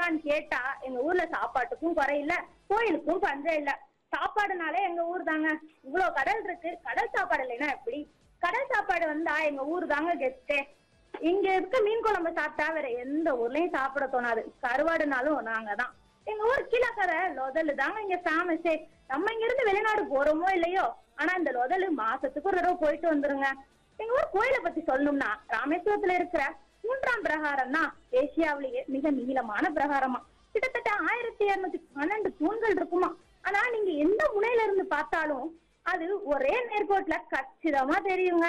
இருக்கான்னு கேட்டா எங்க ஊர்ல சாப்பாட்டுக்கும் குறையில்ல கோயிலுக்கும் பஞ்சம் இல்ல சாப்பாடுனாலே எங்க ஊர் தாங்க இவ்வளவு கடல் இருக்கு கடல் சாப்பாடு இல்லைன்னா எப்படி கடல் சாப்பாடு வந்தா எங்க ஊர் தாங்க கெஸ்டே இங்க இருக்க மீன் குழம்பு சாப்பிட்டா வேற எந்த ஊர்லயும் சாப்பிட தோணாது கருவாடுனாலும் நாங்க தான் எங்க ஊர் கீழக்கரை லொதலு தாங்க இங்க ஃபேமஸே நம்ம இங்க இருந்து வெளிநாடு போறோமோ இல்லையோ ஆனா இந்த லொதலு மாசத்துக்கு ஒரு தடவை போயிட்டு வந்துருங்க எங்க ஊர் கோயிலை பத்தி சொல்லணும்னா ராமேஸ்வரத்துல இருக்கிற மூன்றாம் பிரகாரம் தான் ஏசியாவிலேயே மிக நீளமான பிரகாரமா கிட்டத்தட்ட ஆயிரத்தி இருநூத்தி பன்னெண்டு தூண்கள் இருக்குமா ஆனா நீங்க எந்த முனையில இருந்து பார்த்தாலும் அது ஒரே நேர்கோட்டுல கச்சிதமா தெரியுங்க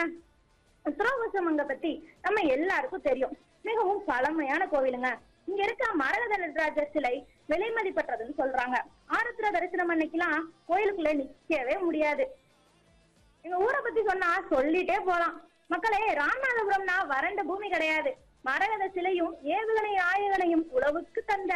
உத்தரவசமங்க பத்தி நம்ம எல்லாருக்கும் தெரியும் மிகவும் பழமையான கோவிலுங்க இங்க இருக்க மரகத நடராஜர் சிலை விலை மதிப்பற்றதுன்னு சொல்றாங்க ஆருத்ர தரிசனம் அன்னைக்கெல்லாம் கோயிலுக்குள்ள நிக்கவே முடியாது எங்க ஊரை பத்தி சொன்னா சொல்லிட்டே போலாம் மக்களே ராமநாதபுரம்னா வறண்ட பூமி கிடையாது மரகத சிலையும் ஏவுகணை ஆயுதங்களையும் உழவுக்கு தந்த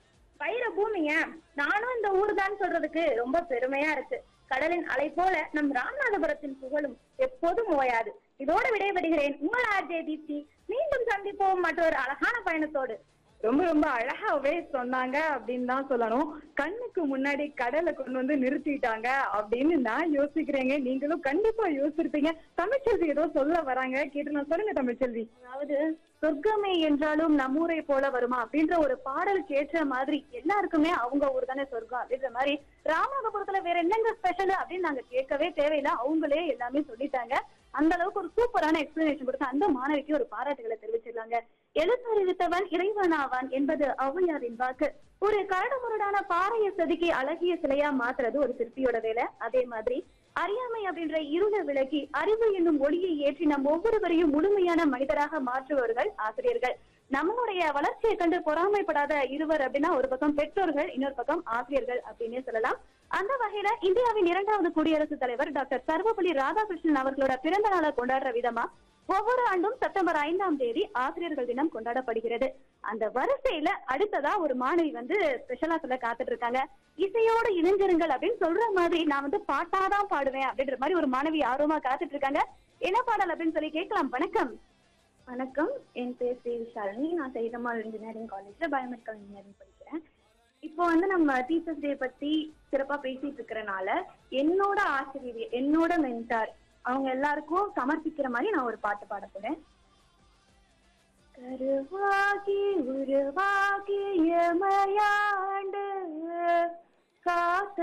வைர பூமிங்க நானும் இந்த ஊர் தான் சொல்றதுக்கு ரொம்ப பெருமையா இருக்கு கடலின் அலை போல நம் ராமநாதபுரத்தின் புகழும் எப்போதும் ஓயாது இதோடு விடைபெறுகிறேன் உங்கள் ஆர்ஜே தீப்தி மீண்டும் சந்திப்போம் மற்றொரு அழகான பயணத்தோடு ரொம்ப ரொம்ப அழகாவே சொன்னாங்க அப்படின்னு தான் சொல்லணும் கண்ணுக்கு முன்னாடி கடலை கொண்டு வந்து நிறுத்திட்டாங்க அப்படின்னு நான் யோசிக்கிறேங்க நீங்களும் கண்டிப்பா யோசிச்சிருப்பீங்க தமிழ்ச்செல்வி ஏதோ சொல்ல வராங்க கேட்டு நான் சொல்லுங்க தமிழ்ச்செல்வி அதாவது சொர்க்கமே என்றாலும் நம்மூரை போல வருமா அப்படின்ற ஒரு பாடலுக்கு ஏற்ற மாதிரி எல்லாருக்குமே அவங்க ஊர் தானே சொர்க்கம் அப்படின்ற மாதிரி ராமநாதபுரத்துல வேற என்னங்க ஸ்பெஷல் அப்படின்னு நாங்க கேட்கவே தேவையில்லை அவங்களே எல்லாமே சொல்லிட்டாங்க அந்த அளவுக்கு ஒரு சூப்பரான எக்ஸ்பிளனேஷன் கொடுத்து அந்த மாணவிக்கு ஒரு பாராட்டுகளை தெரிவிச்சிருக்காங்க எழுத்தறிவித்தவன் இறைவனாவான் என்பது ஔவையாரின் வாக்கு ஒரு கரடுமுரடான பாறையை செதுக்கி அழகிய சிலையா மாத்துறது ஒரு சிற்பியோட வேலை அதே மாதிரி அறியாமை அப்படின்ற இருளை விலக்கி அறிவு என்னும் ஒளியை ஏற்றி நம் ஒவ்வொருவரையும் முழுமையான மனிதராக மாற்றுபவர்கள் ஆசிரியர்கள் நம்மளுடைய வளர்ச்சியை கண்டு பொறாமைப்படாத இருவர் அப்படின்னா ஒரு பக்கம் பெற்றோர்கள் இன்னொரு பக்கம் ஆசிரியர்கள் அப்படின்னே சொல்லலாம் அந்த வகையில இந்தியாவின் இரண்டாவது குடியரசுத் தலைவர் டாக்டர் சர்வபள்ளி ராதாகிருஷ்ணன் அவர்களோட பிறந்த நாளை கொண்டாடுற விதமா ஒவ்வொரு ஆண்டும் செப்டம்பர் ஐந்தாம் தேதி ஆசிரியர்கள் தினம் கொண்டாடப்படுகிறது அந்த வரிசையில அடுத்ததா ஒரு மாணவி வந்து ஸ்பெஷலா சொல்ல காத்துட்டு இருக்காங்க இசையோடு இணைஞ்சிருங்கள் அப்படின்னு சொல்ற மாதிரி நான் வந்து பாட்டாதான் பாடுவேன் அப்படின்ற மாதிரி ஒரு மாணவி ஆர்வமா காத்துட்டு இருக்காங்க என்ன பாடல் அப்படின்னு சொல்லி கேட்கலாம் வணக்கம் வணக்கம் என் பேர் ஸ்ரீ விஷாலினி நான் சைதமால் இன்ஜினியரிங் காலேஜ்ல பயோமெடிக்கல் இன்ஜினியரிங் படிக்கிறேன் இப்போ வந்து நம்ம டீச்சர்ஸ் டே பத்தி சிறப்பா பேசிட்டு இருக்கிறனால என்னோட ஆசிரியர் என்னோட மென்டார் அவங்க எல்லாருக்கும் சமர்ப்பிக்கிற மாதிரி நான் ஒரு பாட்டு பாட போறேன் கருவாகி உருவாகி எமையாண்டு காத்த